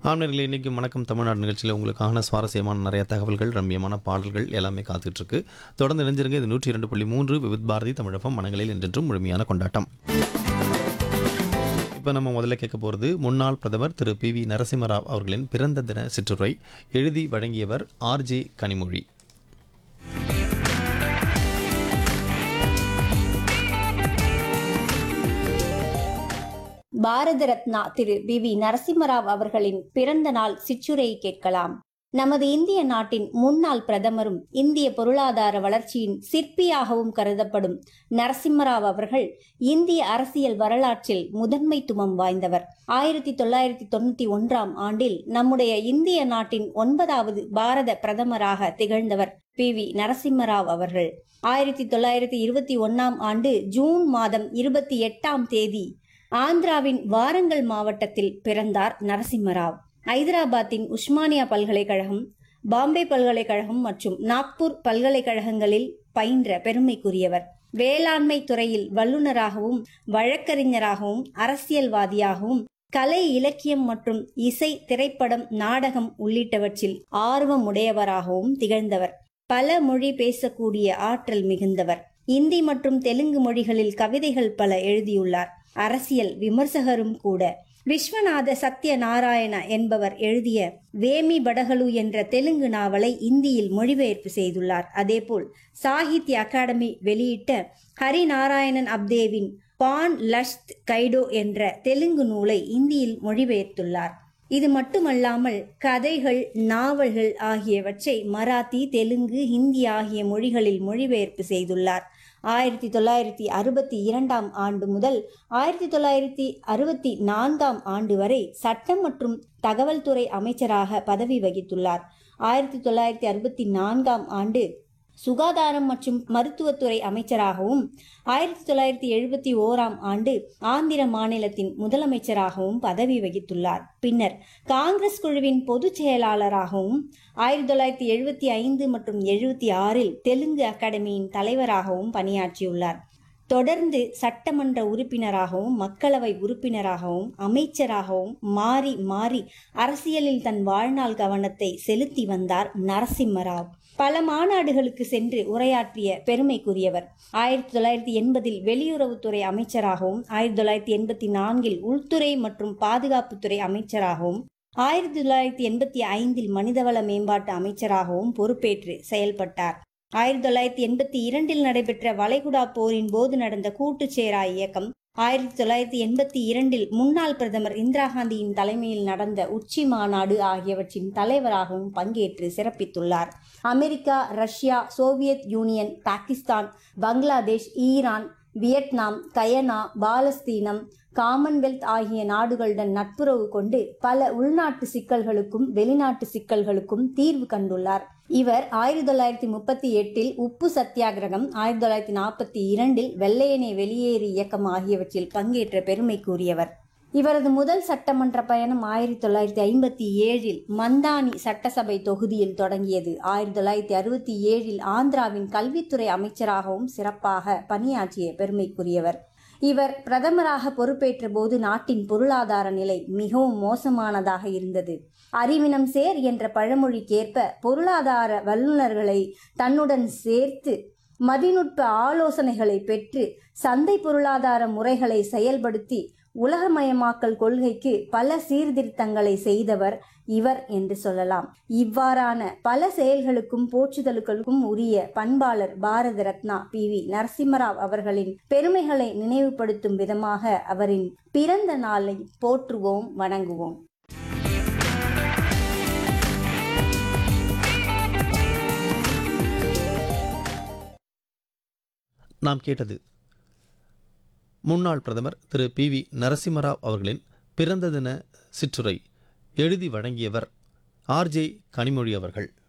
ஆம்னர்களே இன்றைக்கி வணக்கம் தமிழ்நாடு நிகழ்ச்சியில் உங்களுக்கான சுவாரஸ்யமான நிறைய தகவல்கள் ரம்மியமான பாடல்கள் எல்லாமே காத்துட்ருக்கு தொடர்ந்து இணைஞ்சிருங்க இது நூற்றி இரண்டு புள்ளி மூன்று விவித் பாரதி தமிழகம் மனங்களில் என்றென்றும் முழுமையான கொண்டாட்டம் இப்போ நம்ம முதல்ல கேட்க போகிறது முன்னாள் பிரதமர் திரு பி வி நரசிம்மராவ் அவர்களின் பிறந்த தின சிற்றுரை எழுதி வழங்கியவர் RJ Kanimozhi Bharat Ratna Thiru P V Narasimha Rao அவர்களின் பிறந்த நாள் சிற்றுரையை கேட்கலாம் நமது இந்திய நாட்டின் முன்னாள் பிரதமரும் இந்திய பொருளாதார வளர்ச்சியின் சிற்பியாகவும் கருதப்படும் நரசிம்மராவ் அவர்கள் இந்திய அரசியல் வரலாற்றில் முதன்மைத்துவம் வாய்ந்தவர் ஆயிரத்தி தொள்ளாயிரத்தி தொண்ணூத்தி ஒன்றாம் ஆண்டில் நம்முடைய இந்திய நாட்டின் ஒன்பதாவது பாரத பிரதமராக திகழ்ந்தவர் பி வி நரசிம்மராவ் அவர்கள் ஆயிரத்தி தொள்ளாயிரத்தி இருபத்தி ஒன்னாம் ஆண்டு ஜூன் மாதம் இருபத்தி எட்டாம் தேதி ஆந்திராவின் வாரங்கல் மாவட்டத்தில் பிறந்தார் நரசிம்மராவ் ஐதராபாத்தின் உஸ்மானியா பல்கலைக்கழகம் பாம்பே பல்கலைக்கழகம் மற்றும் நாக்பூர் பல்கலைக்கழகங்களில் பயின்ற பெருமைக்குரியவர் வேளாண்மை துறையில் வல்லுநராகவும் வழக்கறிஞராகவும் அரசியல்வாதியாகவும் கலை இலக்கியம் மற்றும் இசை திரைப்படம் நாடகம் உள்ளிட்டவற்றில் ஆர்வமுடையவராகவும் திகழ்ந்தவர் பல மொழி பேசக்கூடிய ஆற்றல் மிகுந்தவர் இந்தி மற்றும் தெலுங்கு மொழிகளில் கவிதைகள் பல எழுதியுள்ளார் அரசியல் விமர்சகரும் கூட விஸ்வநாத சத்யநாராயண என்பவர் எழுதிய வேமி படகலு என்ற தெலுங்கு நாவலை இந்தியில் மொழிபெயர்ப்பு செய்துள்ளார் அதேபோல் சாகித்ய அகாடமி வெளியிட்ட ஹரிநாராயணன் அப்தேவின் பான் லஷ்த் கைடோ என்ற தெலுங்கு நூலை இந்தியில் மொழிபெயர்த்துள்ளார் இது மட்டுமல்லாமல் கதைகள் நாவல்கள் ஆகியவற்றை மராத்தி தெலுங்கு ஹிந்தி ஆகிய மொழிகளில் மொழிபெயர்ப்பு செய்துள்ளார் ஆயிரத்தி தொள்ளாயிரத்தி அறுபத்தி இரண்டாம் ஆண்டு முதல் ஆயிரத்தி தொள்ளாயிரத்தி அறுபத்தி நான்காம் ஆண்டு வரை சட்டம் மற்றும் தகவல் துறை அமைச்சராக பதவி வகித்துள்ளார் ஆயிரத்தி தொள்ளாயிரத்தி அறுபத்தி நான்காம் ஆண்டு சுகாதாரம் மற்றும் மருத்துவத்துறை அமைச்சராகவும் ஆயிரத்தி தொள்ளாயிரத்தி எழுபத்தி ஓராம் ஆண்டு ஆந்திர மாநிலத்தின் முதலமைச்சராகவும் பதவி வகித்துள்ளார் பின்னர் காங்கிரஸ் குழுவின் பொதுச் செயலாளராகவும் ஆயிரத்தி தொள்ளாயிரத்தி எழுபத்தி ஐந்து மற்றும் எழுபத்தி ஆறில் தெலுங்கு அகாடமியின் தலைவராகவும் பணியாற்றியுள்ளார் தொடர்ந்து சட்டமன்ற உறுப்பினராகவும் மக்களவை உறுப்பினராகவும் அமைச்சராகவும் மாறி மாறி அரசியலில் தன் வாழ்நாள் கவனத்தை செலுத்தி வந்தார் நரசிம்மராவ் பல மாநாடுகளுக்கு சென்று உரையாற்றிய பெருமைக்குரியவர் ஆயிரத்தி தொள்ளாயிரத்தி எண்பதில் வெளியுறவுத்துறை அமைச்சராகவும் ஆயிரத்தி தொள்ளாயிரத்தி எண்பத்தி நான்கில் உள்துறை மற்றும் பாதுகாப்புத்துறை அமைச்சராகவும் ஆயிரத்தி தொள்ளாயிரத்தி எண்பத்தி ஐந்தில் மனிதவள மேம்பாட்டு அமைச்சராகவும் பொறுப்பேற்று செயல்பட்டார் ஆயிரத்தி தொள்ளாயிரத்தி எண்பத்தி இரண்டில் நடைபெற்ற வளைகுடா போரின் போது நடந்த கூட்டுச்சேரா இயக்கம் ஆயிரத்தி தொள்ளாயிரத்தி எண்பத்தி இரண்டில் முன்னாள் பிரதமர் இந்திரா காந்தியின் தலைமையில் நடந்த உச்சி மாநாடு ஆகியவற்றின் தலைவராகவும் பங்கேற்று சிறப்பித்துள்ளார் America Russia Soviet Union Pakistan Bangladesh Iran Vietnam Guyana பாலஸ்தீனம் காமன்வெல்த் ஆகிய நாடுகளுடன் நட்புறவு கொண்டு பல உள்நாட்டு சிக்கல்களுக்கும் வெளிநாட்டு சிக்கல்களுக்கும் தீர்வு கண்டுள்ளார் இவர் ஆயிரத்தி தொள்ளாயிரத்தி முப்பத்தி எட்டில் உப்பு சத்தியாகிரகம் ஆயிரத்தி தொள்ளாயிரத்தி நாற்பத்தி இரண்டில் வெள்ளையனே வெளியேறு இயக்கம் ஆகியவற்றில் பங்கேற்ற பெருமைக்குரியவர் இவரது முதல் சட்டமன்ற பயணம் ஆயிரத்தி தொள்ளாயிரத்தி ஐம்பத்தி ஏழில் மந்தானி சட்டசபை தொகுதியில் தொடங்கியது ஆயிரத்தி தொள்ளாயிரத்தி அறுபத்தி ஏழில் ஆந்திராவின் கல்வித்துறை அமைச்சராகவும் சிறப்பாக பணியாற்றிய பெருமைக்குரியவர் இவர் பிரதமராக பொறுப்பேற்ற போது நாட்டின் பொருளாதார நிலை மிகவும் மோசமானதாக இருந்தது அறிவினம் சேர் என்ற பழமொழிக்கேற்ப பொருளாதார வல்லுநர்களை தன்னுடன் சேர்த்து மதிநுட்ப ஆலோசனைகளை பெற்று சந்தை பொருளாதார முறைகளை செயல்படுத்தி உலகமயமாக்கல் கொள்கைக்கு பல சீர்திருத்தங்களை செய்தவர் இவர் என்று சொல்லலாம் இவ்வாறான பல செயல்களுக்கும் போற்றுதலுக்கும் உரிய பண்பாளர் பாரத ரத்னா பி வி நரசிம்மராவ் அவர்களின் பெருமைகளை நினைவுபடுத்தும் விதமாக அவரின் பிறந்த நாளை போற்றுவோம் வணங்குவோம் நாம் கேட்டது முன்னாள் பிரதமர் திரு பி வி நரசிம்மராவ் அவர்களின் பிறந்த தின சிற்றுரை எழுதி வழங்கியவர் ஆர்ஜே கனிமொழி அவர்கள்